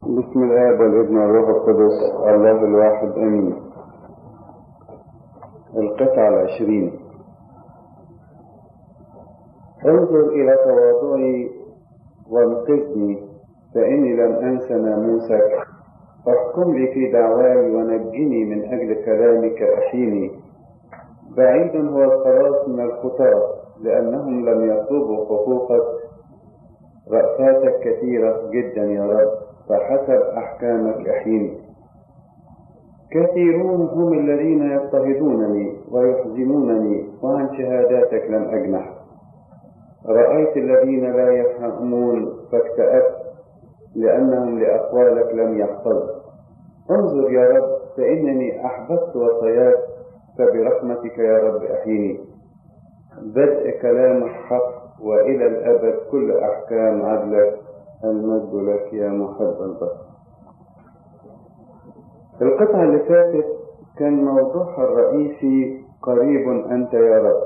بسم الآب والابن والروح القدس الله الواحد آمين القطعة العشرين انظر إلى تواضعي وانقذني فإني لم أنس ناموسك احكم لي في دعواي ونجني من أجل كلامك أحيني بعيد هو الخلاص من الخطاة لأنهم لم يطلبوا حقوقك رأفاتك كثيرة جدا يا رب فحسب أحكامك أحيني كثيرون هم الذين يضطهدونني ويحزنونني وعن شهاداتك لم أجنح رأيت الذين لا يفهمون فاكتأبت لأنهم لأقوالك لم يحفظوا انظر يا رب فإنني أحببت وصاياك فبرحمتك يا رب أحيني بدء كلامك حق وإلى الأبد كل أحكام عدلك المجد لك يا محب البشر القطعة اللي فاتت كان موضوعها الرئيسي قريب أنت يا رب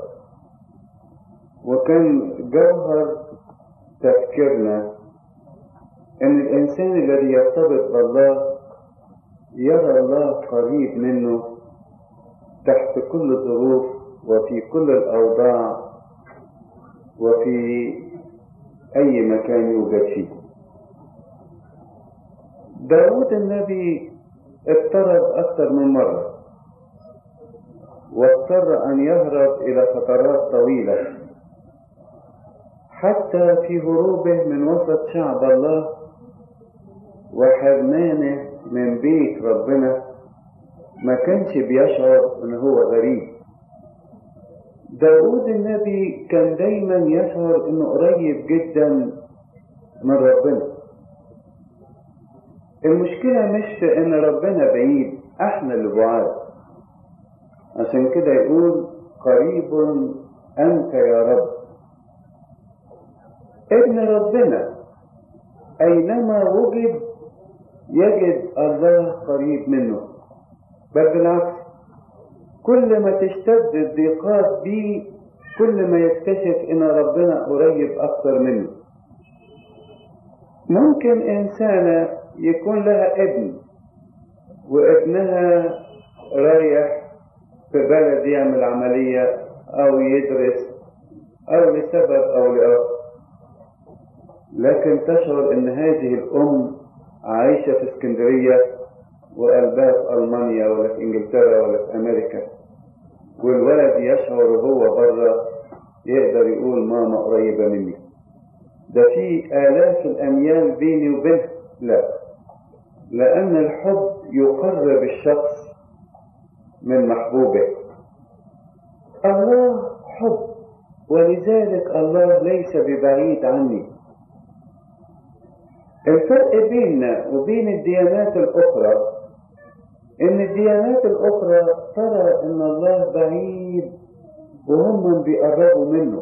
وكان جوهر تفكيرنا ان الانسان الذي يرتبط بالله يرى الله قريب منه تحت كل الظروف وفي كل الاوضاع وفي اي مكان يوجد فيه داود النبي اضطرب اكثر من مره واضطر ان يهرب الى فترات طويله حتى في هروبه من وسط شعب الله وحرمانه من بيت ربنا ما كانش بيشعر ان هو غريب داود النبي كان دايما يشعر انه قريب جدا من ربنا المشكلة مش ان ربنا بعيد احنا اللي بعاد عشان كده يقول قريب انت يا رب ابن ربنا اينما وجد يجد الله قريب منه بل بالعكس كل ما تشتد الضيقات بيه كل ما يكتشف ان ربنا قريب اكتر منه ممكن انسانة يكون لها ابن وابنها رايح في بلد يعمل عملية او يدرس او لسبب او لآخر لكن تشعر ان هذه الام عايشة في اسكندرية وقلبها في ألمانيا ولا في إنجلترا ولا في أمريكا والولد يشعر وهو بره يقدر يقول ماما قريبة مني ده في آلاف الأميال بيني وبينها لا لأن الحب يقرب الشخص من محبوبه الله حب ولذلك الله ليس ببعيد عني الفرق بيننا وبين الديانات الأخرى إن الديانات الأخرى ترى إن الله بعيد وهم بيقربوا منه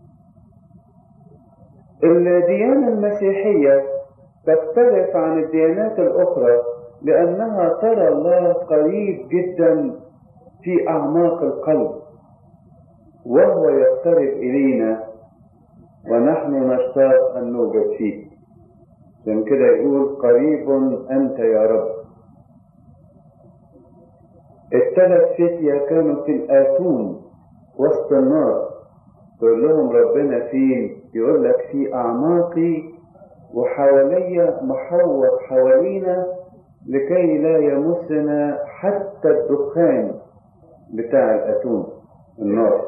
الديانة المسيحية تختلف عن الديانات الأخرى لأنها ترى الله قريب جدا في أعماق القلب وهو يقترب إلينا ونحن نشتاق أن نوجد فيه عشان كده يقول قريب أنت يا رب الثلاث فتية كانوا في الآتون وسط النار تقول لهم ربنا فين يقول لك في أعماقي وحواليا محوط حوالينا لكي لا يمسنا حتى الدخان بتاع الأتون النار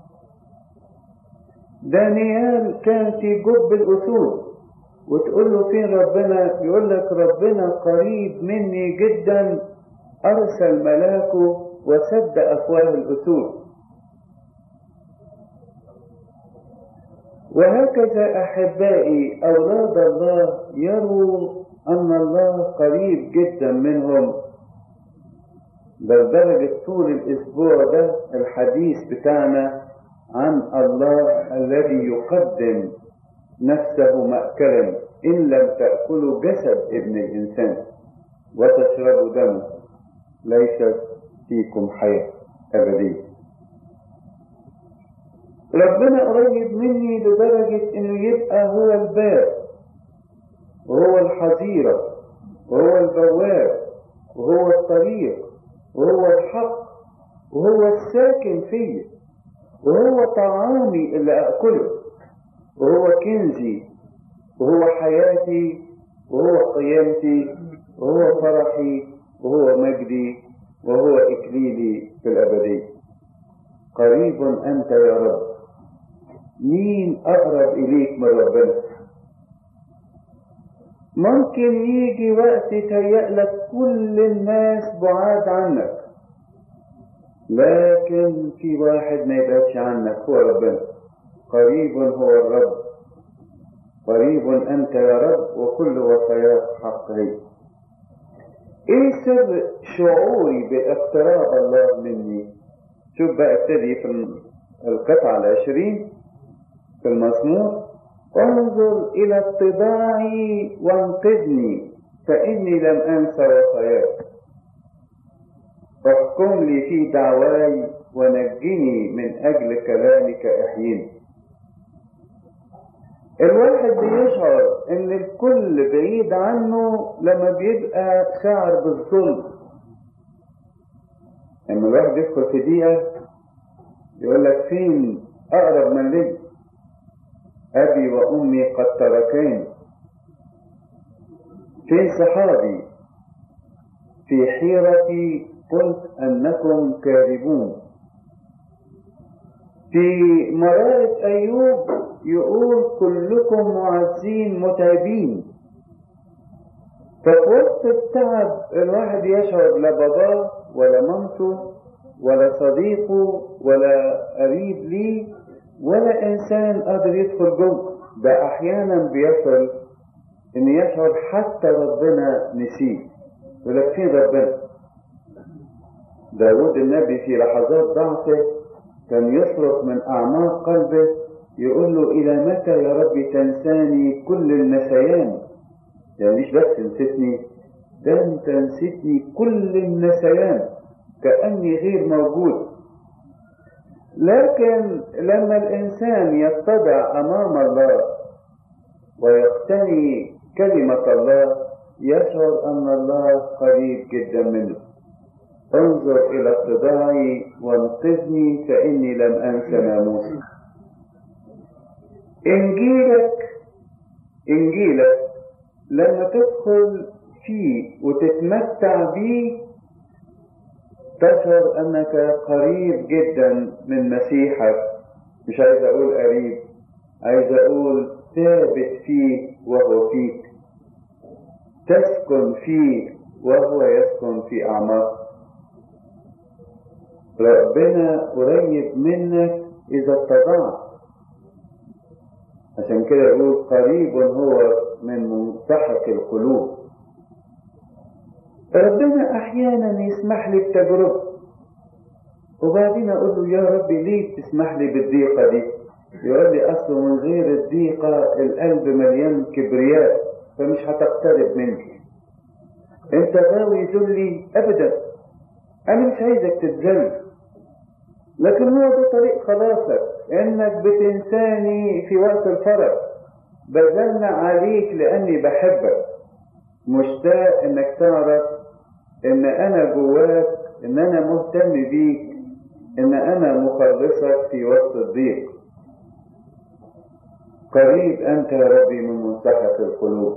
دانيال كان في جب الأسود وتقول له فين ربنا يقول لك ربنا قريب مني جدا أرسل ملاكه وسد أفواه الأسود وهكذا أحبائي أولاد الله يروا أن الله قريب جدا منهم بل درجة طول الأسبوع ده الحديث بتاعنا عن الله الذي يقدم نفسه مأكلا إن لم تأكلوا جسد ابن الإنسان وتشربوا دمه ليست فيكم حياة أبدية ربنا قريب مني لدرجة إنه يبقى هو الباب وهو الحظيرة وهو البواب وهو الطريق وهو الحق وهو الساكن فيا وهو طعامي اللي أكله وهو كنزي وهو حياتي وهو قيامتي وهو فرحي وهو مجدي وهو إكليلي في الأبدية قريب أنت يا رب مين أقرب إليك من ربنا ممكن يجي وقت يتهيألك كل الناس بعاد عنك لكن في واحد ما يبعدش عنك هو ربنا قريب هو الرب قريب أنت يا رب وكل وصاياك حق هي ايه سر شعوري باقتراب الله مني شوف بقى ابتدي في القطعة العشرين في المزمور انظر إلى اتباعي وانقذني فإني لم أنسى وصاياك احكم لي في دعواي ونجني من أجل كلامك احيني الواحد بيشعر ان الكل بعيد عنه لما بيبقى شاعر بالظلم لما الواحد يدخل في دقيقة يقول لك فين أقرب من لي أبي وأمي قد تركاني فين صحابي في حيرتي قلت أنكم كاذبون في مرارة أيوب يقول كلكم معزين متعبين ففي وسط التعب الواحد يشعر لا باباه ولا مامته ولا صديقه ولا قريب ليه ولا انسان قادر يدخل جوه ده احيانا بيصل ان يشعر حتى ربنا نسيه يقول لك فين ربنا داود النبي في لحظات ضعفه كان يصرخ من اعماق قلبه يقول له الى متى يا رب تنساني كل النسيان يعني مش بس نسيتني ده انت نسيتني كل النسيان كأني غير موجود لكن لما الإنسان يتضع أمام الله ويقتني كلمة الله يشعر أن الله قريب جدا منه انظر إلى اتضاعي وانقذني فإني لم أنس ناموسي إنجيلك إنجيلك لما تدخل فيه وتتمتع بيه تشعر انك قريب جدا من مسيحك مش عايز اقول قريب عايز اقول ثابت فيه وهو فيك تسكن فيه وهو يسكن في اعماق ربنا قريب منك اذا اتضعت عشان كده يقول قريب هو من منسحق القلوب ربنا احيانا يسمح لي بتجربه وبعدين اقول له يا ربي ليه تسمح لي بالضيقه دي يقول لي اصله من غير الضيقه القلب مليان كبرياء فمش هتقترب مني انت غاوي ذلي ابدا انا مش عايزك تتذل لكن هو ده طريق خلاصك انك بتنساني في وقت الفرج بزلنا عليك لاني بحبك مشتاق انك تعرف ان انا جواك ان انا مهتم بيك ان انا مخلصك في وسط الضيق قريب انت يا ربي من منسحق القلوب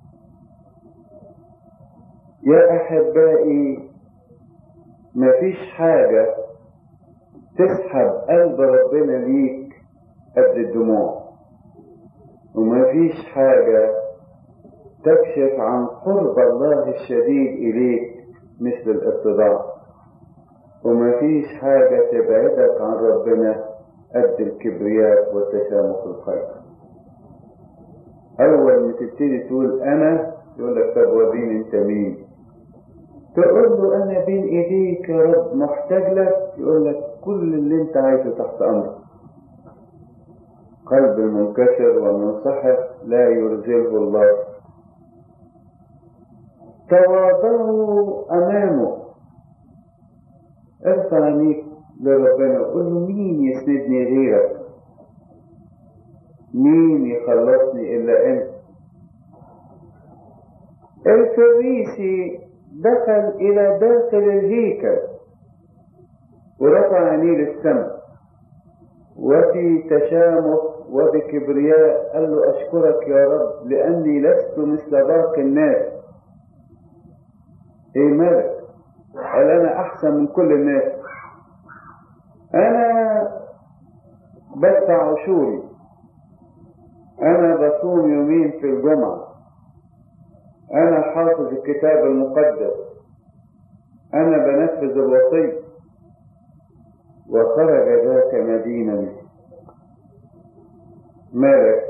يا احبائي مفيش حاجة تسحب قلب ربنا ليك قد الدموع ومفيش حاجة تكشف عن قرب الله الشديد إليك مثل الاتضاع ومفيش حاجة تبعدك عن ربنا قد الكبرياء والتسامح القلب أول ما تبتدي تقول أنا يقول لك طب وريني أنت مين تقول له أنا بين إيديك يا رب محتاج لك يقول لك كل اللي أنت عايزه تحت أمرك قلب المنكسر والمنسحق لا يرزله الله تواضعوا أمامه ارفع عينيك لربنا وقول له مين يسندني غيرك مين يخلصني إلا أنت الفريسي دخل إلى داخل الهيكل ورفع عينيه للسماء وفي تشامخ وبكبرياء قال له أشكرك يا رب لأني لست مثل باقي الناس إيه مالك؟ قال أنا أحسن من كل الناس أنا بدفع عشوري أنا بصوم يومين في الجمعة أنا حافظ الكتاب المقدس أنا بنفذ الوصية وخرج ذاك مدينا مالك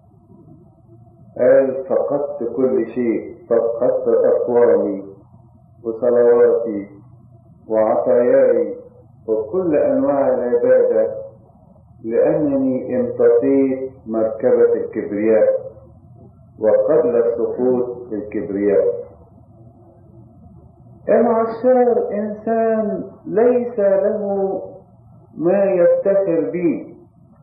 قال فقدت كل شيء فقدت أقوامي وصلواتي وعطاياي وكل أنواع العبادة لأنني امتطيت مركبة الكبرياء وقبل السقوط في الكبرياء العشار إنسان ليس له ما يفتخر به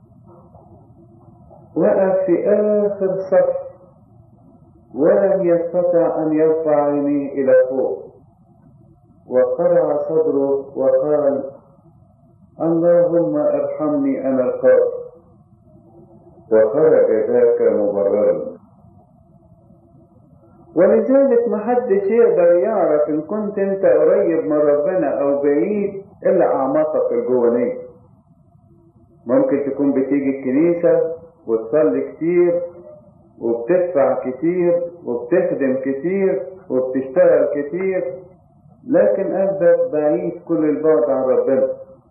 وقف في آخر صف ولم يستطع أن يرفع عينيه إلى فوق وقرع صدره وقال اللهم ارحمني أنا القاتل وخرج ذاك مبررا ولذلك محدش يقدر يعرف ان كنت انت قريب من ربنا او بعيد الا اعماقك الجوانيه ممكن تكون بتيجي الكنيسة وتصلي كتير وبتدفع كتير وبتخدم كتير وبتشتغل كتير لكن قلبك بعيد كل البعد عن ربنا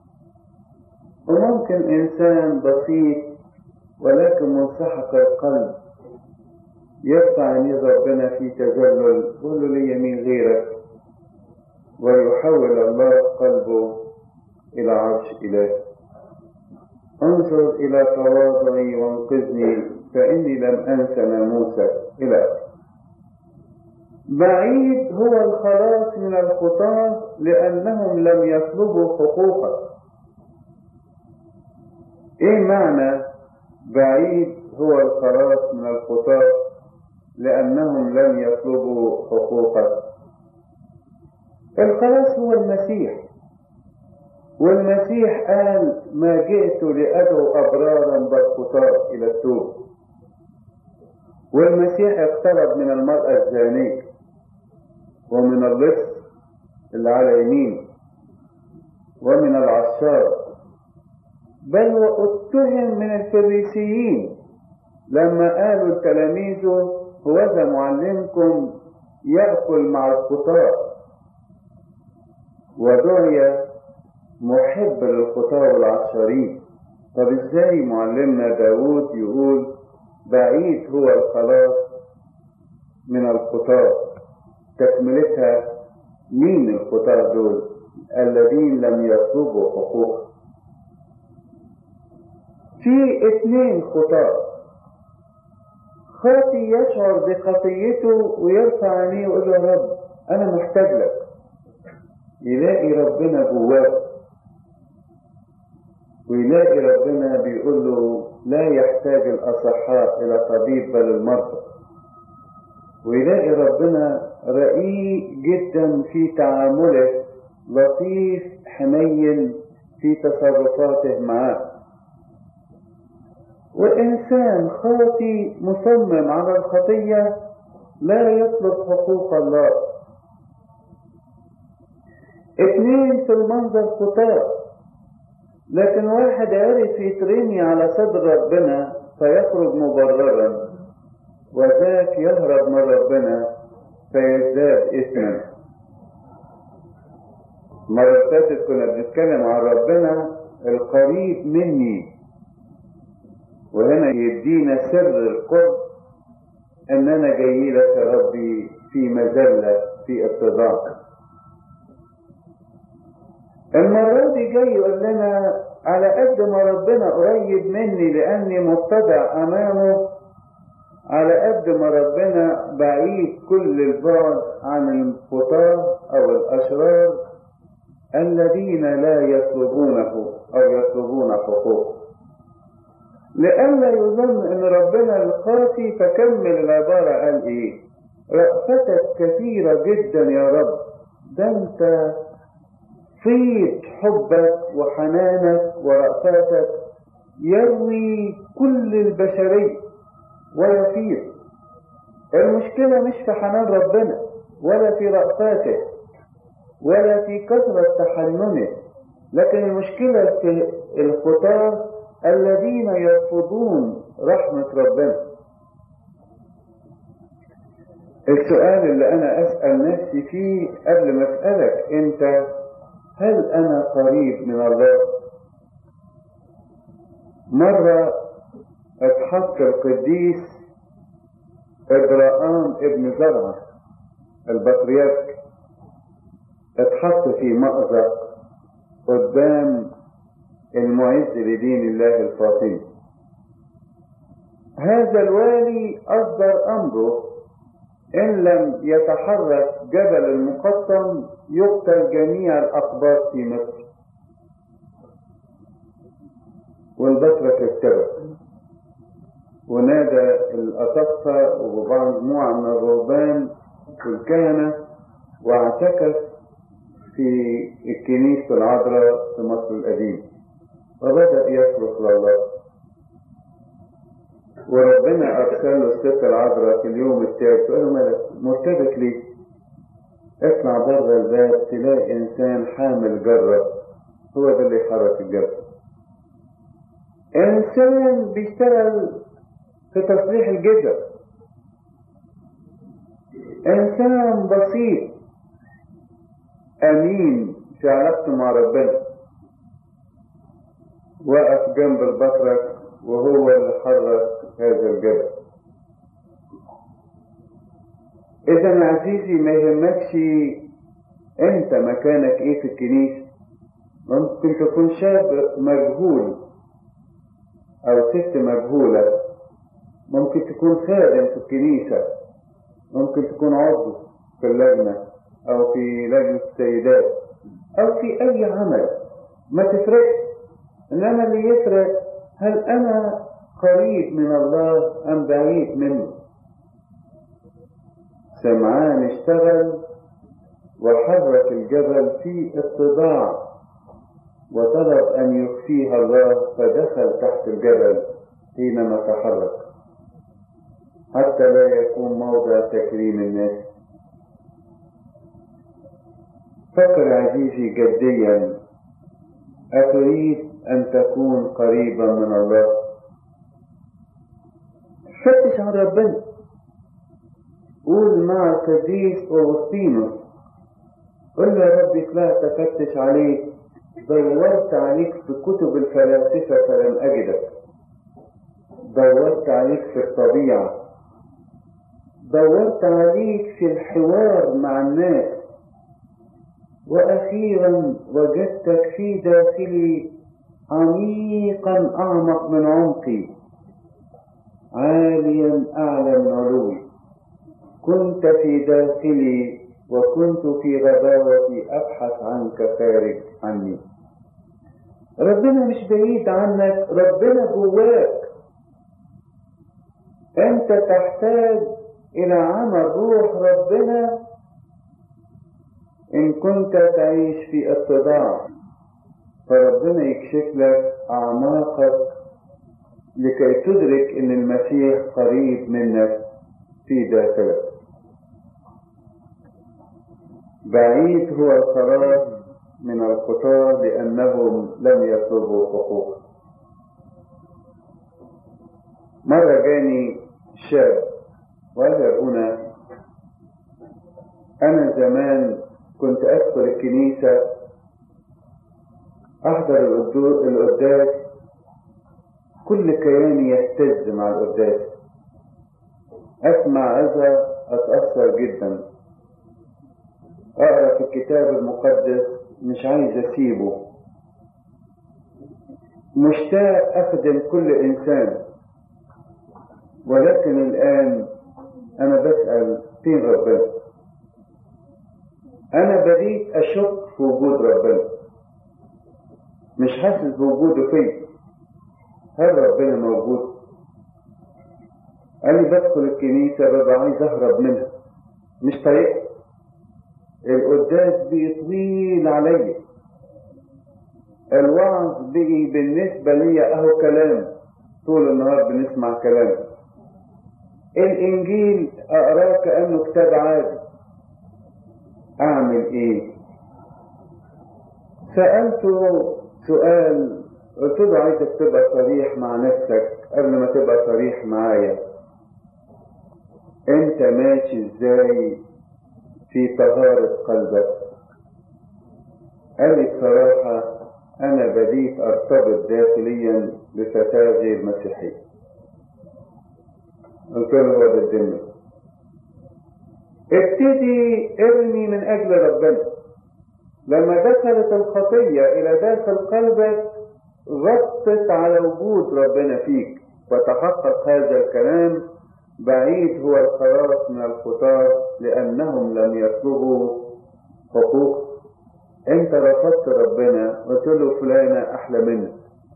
وممكن انسان بسيط ولكن منسحق القلب يرفع عينيه ربنا في تذلل يقول له لي مين غيرك ويحول الله قلبه إلى عرش إله انظر إلى تواضعي وانقذني فإني لم أنس ناموسك إلى بعيد هو الخلاص من الخطاة لأنهم لم يطلبوا حقوقك إيه معنى بعيد هو الخلاص من الخطاة لأنهم لم يطلبوا حقوقك الخلاص هو المسيح والمسيح قال ما جئت لأدعو أبرارا بل خطاة إلى التوب والمسيح اقترب من المرأة الزانية ومن اللص اللي على يمينه ومن العشار بل واتهم من الفريسيين لما قالوا لتلاميذه هوذا معلمكم يأكل مع الخطاة ودعي محب للخطاة والعشارين طب ازاي معلمنا داود يقول بعيد هو الخلاص من الخطاة تكملتها مين الخطاة دول الذين لم يطلبوا حقوق في اثنين خطاة خاطي يشعر بخطيته ويرفع عينيه ويقول يا رب انا محتاج لك يلاقي ربنا جواه ويلاقي ربنا بيقول له لا يحتاج الأصحاء إلى طبيب بل المرضى ويلاقي ربنا رقيق جدا في تعامله لطيف حنين في تصرفاته معاه وإنسان خاطي مصمم على الخطية لا يطلب حقوق الله اثنين في المنظر خطاه لكن واحد عرف يترمي على صدر ربنا فيخرج مبررا وذاك يهرب من ربنا فيزداد اثما مرة فاتت كنا بنتكلم عن ربنا القريب مني وهنا يدينا سر القرب ان انا جاي لك يا ربي في مذلة في اتضاع المرة دي جاي يقول لنا على قد ما ربنا قريب مني لأني متضع أمامه على قد ما ربنا بعيد كل البعد عن الخطاة أو الأشرار الذين لا يطلبونه أو يطلبون حقوق لئلا يظن أن ربنا القاسي فكمل العبارة قال إيه رأفتك كثيرة جدا يا رب ده انت فيض حبك وحنانك ورأفتك يروي كل البشرية ويفيض المشكلة مش في حنان ربنا ولا في رأفاته ولا في كثرة تحننه لكن المشكلة في الخطاة الذين يرفضون رحمة ربنا السؤال اللي أنا أسأل نفسي فيه قبل ما أسألك أنت هل أنا قريب من الله؟ مرة اتحط القديس إبراهام ابن زرعة البطريرك اتحط في مأزق قدام المعز لدين الله الفاطمي هذا الوالي أصدر أمره إن لم يتحرك جبل المقطم يقتل جميع الأقباط في مصر والبطرك اتبع ونادى الأصفة وبعض مجموعة من الرهبان والكهنة واعتكف في الكنيسة العذراء في مصر القديم وبدأ يصرخ لله وربنا أرسل له الست العذراء في اليوم الثالث وقال له مالك مرتبك ليه؟ اطلع بره الباب تلاقي إنسان حامل جرة هو ده اللي يحرك الجبل إنسان بيشتغل في تصليح الجزر إنسان بسيط أمين في علاقته مع ربنا وقف جنب البطرك وهو اللي حرك هذا الجبل إذا يا عزيزي ما يهمكش أنت مكانك إيه في الكنيسة ممكن تكون شاب مجهول أو ست مجهولة ممكن تكون خادم في الكنيسة ممكن تكون عضو في اللجنة أو في لجنة السيدات أو في أي عمل ما تفرقش إنما اللي يفرق هل أنا قريب من الله أم بعيد منه سمعان اشتغل وحرك الجبل في اتضاع وطلب أن يخفيها الله فدخل تحت الجبل حينما تحرك حتى لا يكون موضع تكريم الناس فكر عزيزي جديا أتريد أن تكون قريبا من الله فتش عن ربنا قول مع القديس أوغسطينوس قل يا ربي طلعت أفتش عليك دورت عليك في كتب الفلاسفة فلم أجدك دورت عليك في الطبيعة دورت عليك في الحوار مع الناس وأخيرا وجدتك في داخلي عميقا أعمق من عمقي عاليا أعلى من علوي كنت في داخلي وكنت في غباوتي أبحث عنك خارج عني ربنا مش بعيد عنك ربنا جواك أنت تحتاج إلى عمل روح ربنا إن كنت تعيش في اتضاع فربنا يكشف لك أعماقك لكي تدرك أن المسيح قريب منك في داخلك بعيد هو الخلاص من الخطاة لأنهم لم يطلبوا حقوق مرة جاني شاب وقال يا أبونا أنا زمان كنت أدخل الكنيسة أحضر القداس كل كياني يهتز مع القداس أسمع عظة أتأثر جدا أقرأ في الكتاب المقدس مش عايز أسيبه مشتاق أخدم كل إنسان ولكن الآن أنا بسأل فين ربنا أنا بديت أشك في وجود ربنا مش حاسس بوجوده فيا هل ربنا موجود؟ قال لي بدخل الكنيسة ببقى عايز أهرب منها مش طايقها القداس بقي طويل عليا الوعظ بقي بالنسبة لي اهو كلام طول النهار بنسمع كلام الانجيل اقراه كأنه كتاب عادي اعمل ايه سألته سؤال قلت له عايزك تبقى صريح مع نفسك قبل ما تبقى صريح معايا انت ماشي ازاي في طهارة قلبك قال لي بصراحة انا بديت ارتبط داخليا بفتاة غير مسيحية قلت له هو ده الدنيا ابتدي ارمي من اجل ربنا لما دخلت الخطية الى داخل قلبك غطت على وجود ربنا فيك وتحقق هذا الكلام بعيد هو الخلاص من الخطاة لأنهم لم يطلبوا حقوق انت رفضت ربنا قلت له فلانة أحلى منك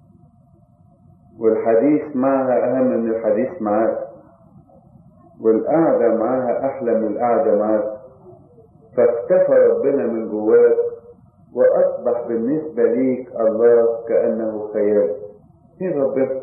والحديث معها أهم من الحديث معاك والقعدة معاها أحلى من القعدة معاك فاختفى ربنا من جواك وأصبح بالنسبة ليك الله كأنه خيال في ربنا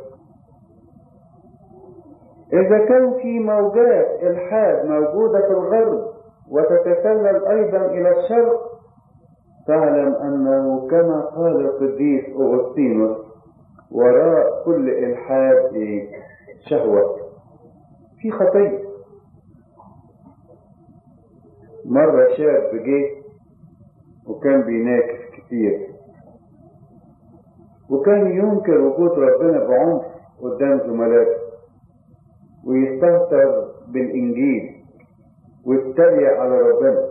إذا كان في موجات إلحاد موجودة في الغرب وتتسلل أيضا إلى الشرق تعلم أنه كما قال القديس أغسطينوس وراء كل إلحاد شهوة في خطية مرة شاب جه وكان بيناكس كتير وكان ينكر وجود ربنا بعنف قدام زملاته ويستهتر بالإنجيل ويتريق على ربنا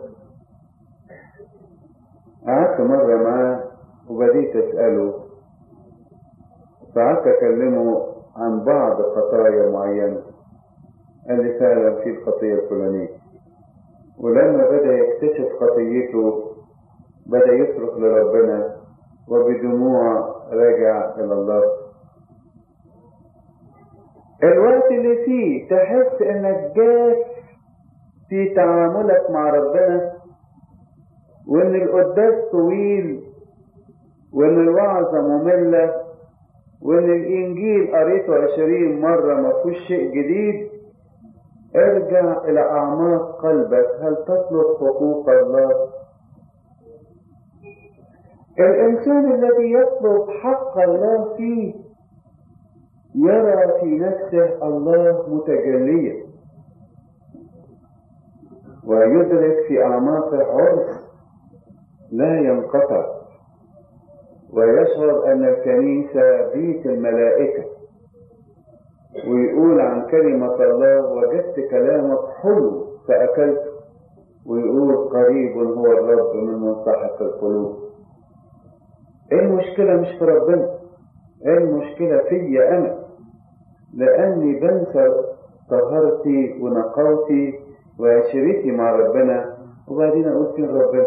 قعدت مرة معاه وبديت أسأله فقعدت أكلمه عن بعض خطايا معينة قال لي فعلا في الخطية الفلانية ولما بدأ يكتشف خطيته بدأ يصرخ لربنا وبدموع رجع إلى الله الوقت اللي فيه تحس انك جاف في تعاملك مع ربنا وان القداس طويل وان الوعظة مملة وان الانجيل قريته عشرين مرة ما فيهوش شيء جديد ارجع الى اعماق قلبك هل تطلب حقوق الله الانسان الذي يطلب حق الله فيه يرى في نفسه الله متجليا ويدرك في أعماقه عرس لا ينقطع ويشعر أن الكنيسة بيت الملائكة ويقول عن كلمة الله وجدت كلامك حلو فأكلته ويقول قريب هو الرب من منصحة القلوب المشكلة مش في ربنا المشكلة فيا أنا لأني بنسى طهارتي ونقاوتي وعشرتي مع ربنا وبعدين أقول فين ربنا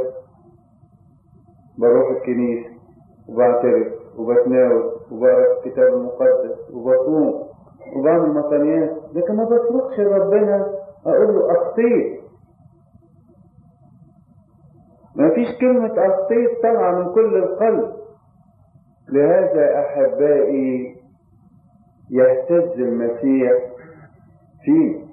بروح الكنيسة وبعترف وبتناول وبقرا الكتاب المقدس وبصوم وبعمل مطنيات لكن ما بصرخش لربنا أقول له أخطيت ما فيش كلمة أخطيت طالعة من كل القلب لهذا أحبائي يهتز المسيح فيه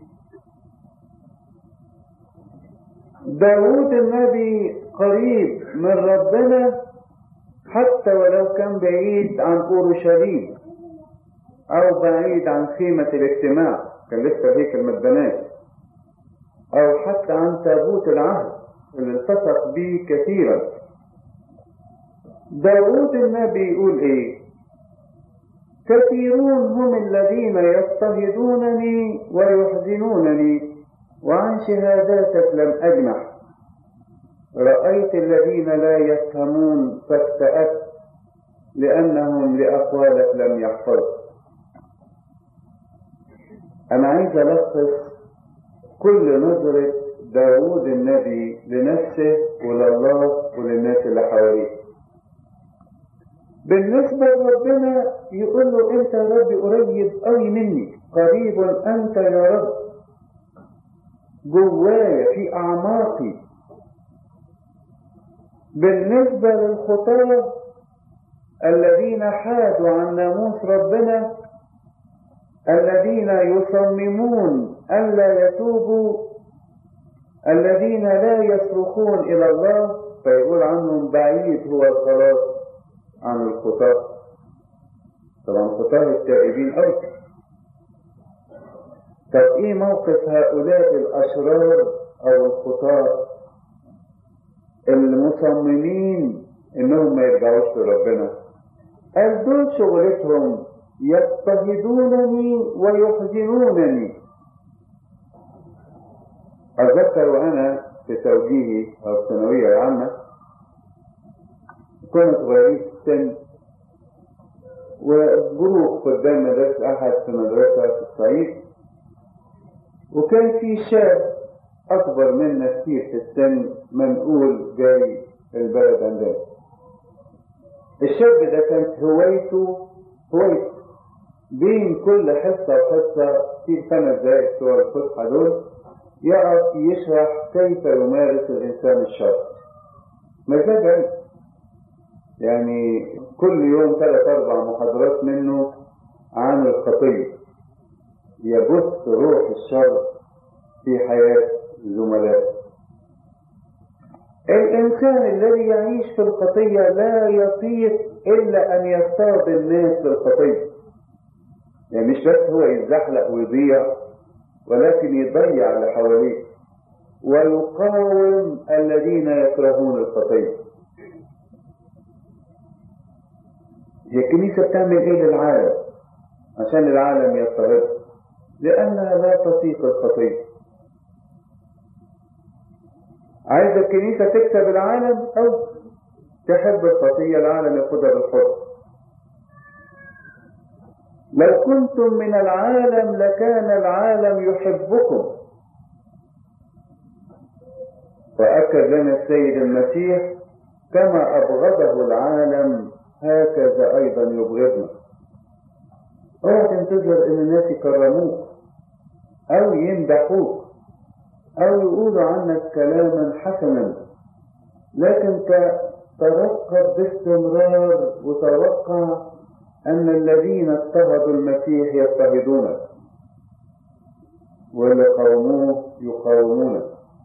داود النبي قريب من ربنا حتى ولو كان بعيد عن أورشليم أو بعيد عن خيمة الاجتماع كان لسه هيكل ما اتبناش أو حتى عن تابوت العهد اللي التصق به كثيرا داود النبي يقول ايه كثيرون هم الذين يضطهدونني ويحزنونني وعن شهاداتك لم أجنح رأيت الذين لا يفهمون فاكتأت لأنهم لأقوالك لم يحفظوا أنا عايز ألخص كل نظرة داود النبي لنفسه ولله وللناس اللي حواليه بالنسبة لربنا يقول له انت يا رب قريب قوي مني قريب انت يا رب جوايا في أعماقي بالنسبة للخطاة الذين حادوا عن ناموس ربنا الذين يصممون ألا يتوبوا الذين لا يصرخون إلى الله فيقول عنهم بعيد هو الخلاص عن الخطاة طبعا خطاة التائبين أيضا طب ايه موقف هؤلاء الاشرار او الخطاة المصممين انهم ما يرجعوش لربنا قال دول شغلتهم يضطهدونني ويحزنونني أتذكر وأنا في توجيهي أو الثانوية العامة كنا صغيرين في السن وجروب قدام مدرسة أحد في مدرسة في الصعيد وكان في شاب أكبر منا كتير في السن منقول جاي البلد عندنا الشاب ده كانت هوايته هوايته بين كل حصة وحصة في خمس دقايق بتوع الفسحة دول يقف يشرح كيف يمارس الإنسان الشر مزاج يعني كل يوم ثلاث أربع محاضرات منه عن الخطية يبث روح الشر في حياة زملائه الإنسان الذي يعيش في الخطية لا يطيق إلا أن يصطاد الناس في الخطية يعني مش بس هو يتزحلق ويضيع ولكن يضيع اللي حواليه ويقاوم الذين يكرهون الخطية هي الكنيسة بتعمل ايه للعالم عشان العالم يضطهد لأنها لا تطيق الخطية عايزة الكنيسة تكسب العالم أو تحب الخطية العالم ياخدها بالحب لو كنتم من العالم لكان العالم يحبكم وأكد لنا السيد المسيح كما أبغضه العالم هكذا أيضا يبغضنا اوعى تنتظر ان الناس يكرموك او يمدحوك او يقولوا عنك كلاما حسنا لكن ترقب باستمرار وتوقع ان الذين اضطهدوا المسيح يضطهدونك واللي قاوموه يقاومونك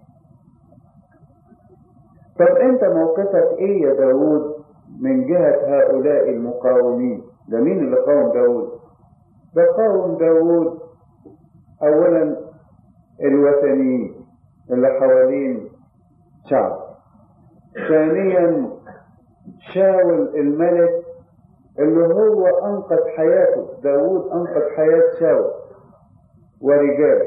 طب انت موقفك ايه يا داود من جهة هؤلاء المقاومين ده مين اللي قاوم داود ده قاوم داود اولا الوثنيين اللي حوالين شعب ثانيا شاول الملك اللي هو انقذ حياته داود انقذ حياة شاول ورجاله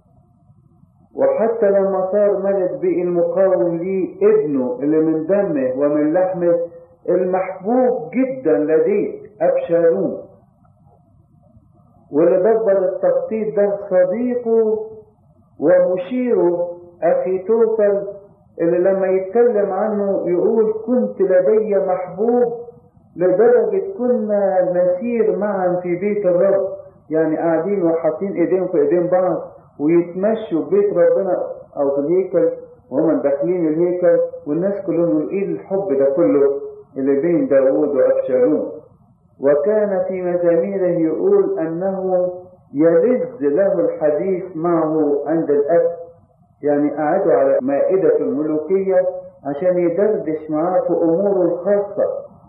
وحتى لما صار ملك بقي المقاوم ليه ابنه اللي من دمه ومن لحمه المحبوب جدا لديه أبشالوم واللي دبر التخطيط ده صديقه ومشيره أخي توفل اللي لما يتكلم عنه يقول كنت لدي محبوب لدرجة كنا نسير معا في بيت الرب يعني قاعدين وحاطين ايديهم في ايدين بعض ويتمشوا في بيت ربنا او في الهيكل وهم داخلين الهيكل والناس كلهم يقولوا ايه الحب ده كله اللي بين داوود وابشالوم وكان في مزاميره يقول انه يلذ له الحديث معه عند الاكل يعني قعدوا على مائدة الملوكية عشان يدردش معاه في اموره الخاصة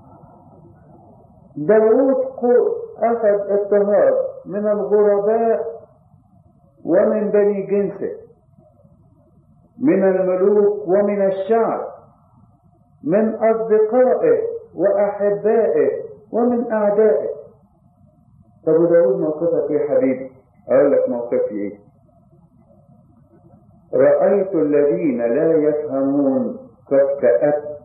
داوود اخذ اضطهاد من الغرباء ومن بني جنسه من الملوك ومن الشعب من أصدقائه وأحبائه ومن أعدائه طب وداود موقفك ايه حبيبي أقول لك موقفي ايه رأيت الذين لا يفهمون كاكتأبت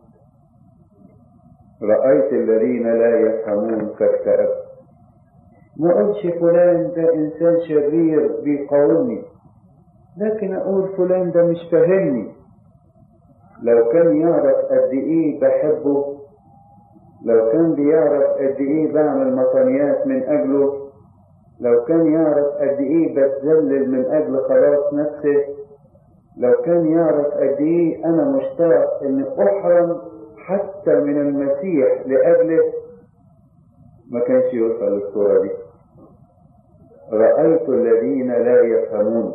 رأيت الذين لا يفهمون كاكتأبت ما اقولش فلان ده انسان شرير بيقاومني لكن اقول فلان ده مش فاهمني لو كان يعرف قد ايه بحبه لو كان بيعرف قد ايه بعمل مطنيات من اجله لو كان يعرف قد ايه بتذلل من اجل خلاص نفسه لو كان يعرف قد ايه انا مشتاق ان احرم حتى من المسيح لاجله ما كانش يوصل للصورة دي رأيت الذين لا يفهمون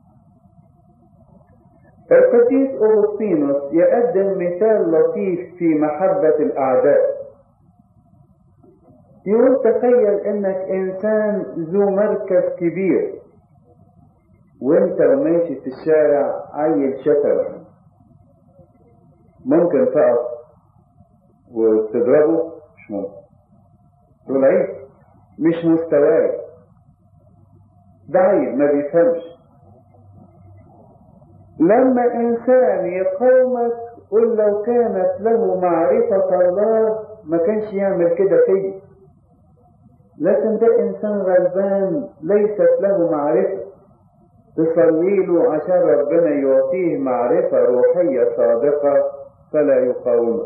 القديس أوغسطينوس يقدم مثال لطيف في محبة الأعداء يقول تخيل انك انسان ذو مركز كبير وانت وماشي في الشارع عيل شتمك ممكن تقف وتضربه مش ممكن تقول عيب مش مستواي ده عيب ما بيفهمش لما انسان يقاومك قل لو كانت له معرفة الله ما كانش يعمل كده فيا لكن ده انسان غلبان ليست له معرفة تصلي له عشان ربنا يعطيه معرفة روحية صادقة فلا يقاومك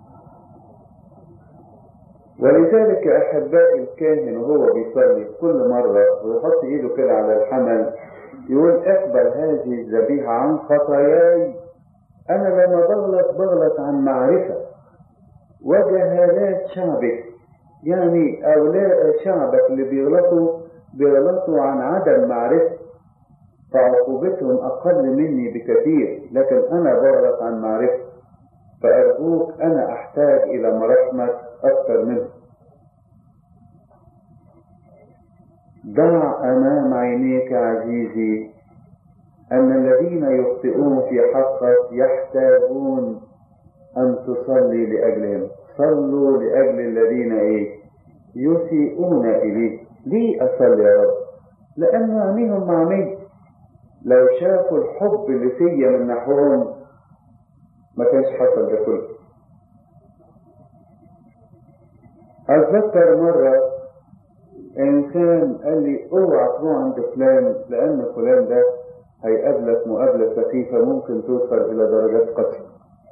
ولذلك يا احبائي الكاهن وهو بيصلي كل مرة ويحط ايده كده على الحمل يقول اقبل هذه الذبيحة عن خطاياي انا لما بغلط بغلط عن معرفة وجهالات شعبك يعني أولاد شعبك اللي بيغلطوا بيغلطوا عن عدم معرفة فعقوبتهم أقل مني بكثير لكن أنا بغلط عن معرفة فأرجوك أنا أحتاج إلى مراحمك أكثر منه ضع أمام عينيك عزيزي أن الذين يخطئون في حقك يحتاجون أن تصلي لأجلهم صلوا لأجل الذين إيه يسيئون إليه ليه أصلي يا رب لأن عينيهم معمية لو شافوا الحب اللي فيا من نحوهم ما كانش حصل ده كله أتذكر مرة إنسان قال لي اوعى تروح عند فلان لأن فلان ده هيقابلك مقابلة سخيفة ممكن توصل إلى درجات قتل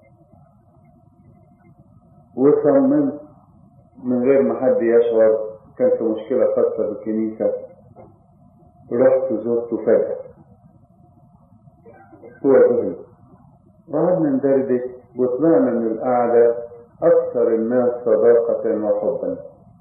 وصممت من غير ما حد يشعر كان في مشكلة خاصة بالكنيسة رحت زرته فجأة هو ذهل وقعدنا ندردش وطلعنا من القعدة أكثر الناس صداقة وحبا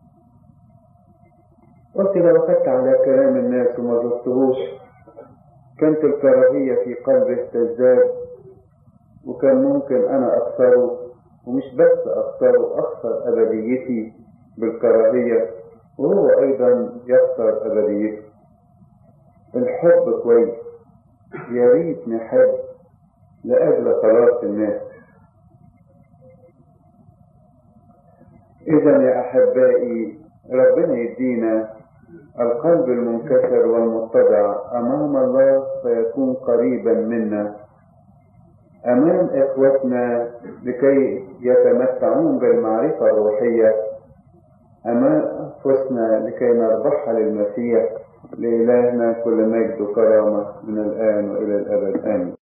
قلت لو أخدت على كلام الناس وما زرتهوش كانت الكراهية في قلبه تزداد وكان ممكن أنا أخسره ومش بس أخسره أخسر أبديتي بالكراهية وهو أيضا يخسر أبديته الحب كويس يا ريت نحب لأجل خلاص الناس إذا يا أحبائي ربنا يدينا القلب المنكسر والمتضع أمام الله فيكون قريبا منا أمام إخوتنا لكي يتمتعون بالمعرفة الروحية أمام أنفسنا لكي نربحها للمسيح لإلهنا كل مجد وكرامة من الآن وإلى الأبد آمين